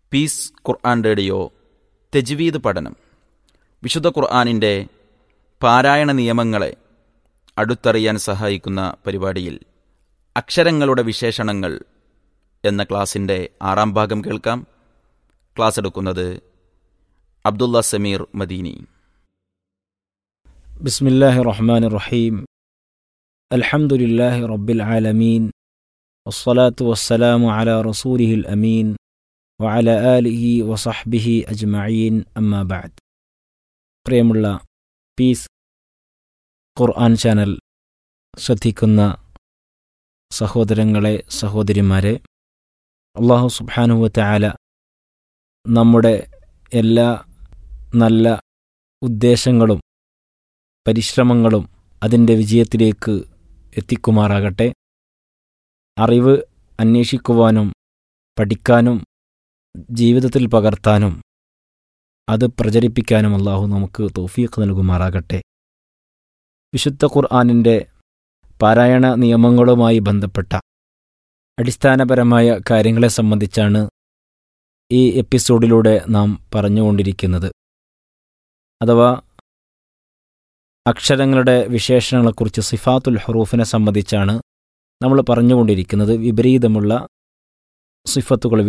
piece ഖുർആൻ radio തെജ്വീദ് പഠനം വിശുദ്ധ ഖുർആാനിൻ്റെ പാരായണ നിയമങ്ങളെ അടുത്തറിയാൻ സഹായിക്കുന്ന പരിപാടിയിൽ അക്ഷരങ്ങളുടെ വിശേഷണങ്ങൾ എന്ന ക്ലാസിൻ്റെ ആറാം ഭാഗം കേൾക്കാം ക്ലാസ് എടുക്കുന്നത് അബ്ദുള്ള സമീർ മദീനി بسم الله الرحمن الرحيم الحمد لله رب العالمين والصلاة والسلام على رسوله الأمين وعلى آله وصحبه أجمعين أما بعد പ്രിയമുള്ള പീസ് ഖുർആൻ ചാനൽ ശ്രദ്ധിക്കുന്ന സഹോദരങ്ങളെ സഹോദരിമാരെ അള്ളാഹു സുബ്ഹാനുവ ആല നമ്മുടെ എല്ലാ നല്ല ഉദ്ദേശങ്ങളും പരിശ്രമങ്ങളും അതിൻ്റെ വിജയത്തിലേക്ക് എത്തിക്കുമാറാകട്ടെ അറിവ് അന്വേഷിക്കുവാനും പഠിക്കാനും ജീവിതത്തിൽ പകർത്താനും അത് പ്രചരിപ്പിക്കാനും അള്ളാഹു നമുക്ക് തൗഫീഖ് നൽകുമാറാകട്ടെ വിശുദ്ധ ഖുർആാനിൻ്റെ പാരായണ നിയമങ്ങളുമായി ബന്ധപ്പെട്ട അടിസ്ഥാനപരമായ കാര്യങ്ങളെ സംബന്ധിച്ചാണ് ഈ എപ്പിസോഡിലൂടെ നാം പറഞ്ഞുകൊണ്ടിരിക്കുന്നത് അഥവാ അക്ഷരങ്ങളുടെ വിശേഷണങ്ങളെക്കുറിച്ച് സിഫാത്തുൽ ഹറൂഫിനെ സംബന്ധിച്ചാണ് നമ്മൾ പറഞ്ഞുകൊണ്ടിരിക്കുന്നത് വിപരീതമുള്ള സിഫത്തുകൾ